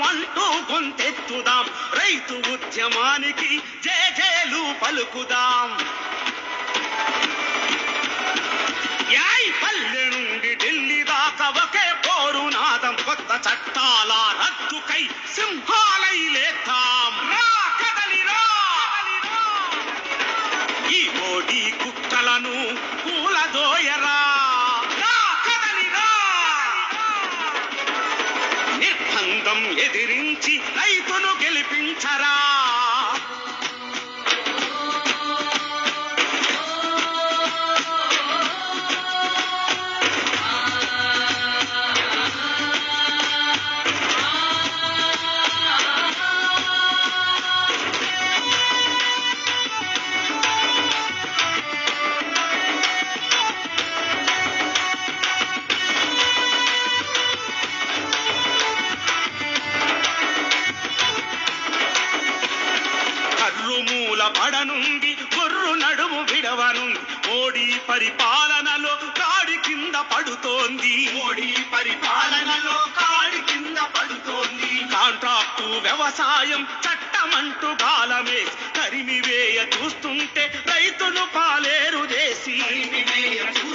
అంటూ గొంతెత్తుదాం రైతు ఉద్యమానికి జేజేలు పలుకుదాం యాయ్ పల్లె నుండి ఢిల్లీ దాకా ఒకే పోరునాదం కొత్త చట్టాల రద్దుకై సింహాలై లేతాం రా కదలిరా ఈ మోడీ కుక్కలను కూలదోయరా రా కదలిరా నిర్బంధం ఎదిరించి రైతును గెలిపించరా కర్రుమూల పడనుంది గొర్రు నడుము విడవనుంది మోడీ పరిపాలనలో కాడి కింద పడుతోంది మోడీ పరిపాలనలో కాడి కింద పడుతోంది కాంట్రాక్టు వ్యవసాయం చట్టమంటూ గాలమేసి తరిమి వేయ చూస్తుంటే రైతులు పాలేరు చేసి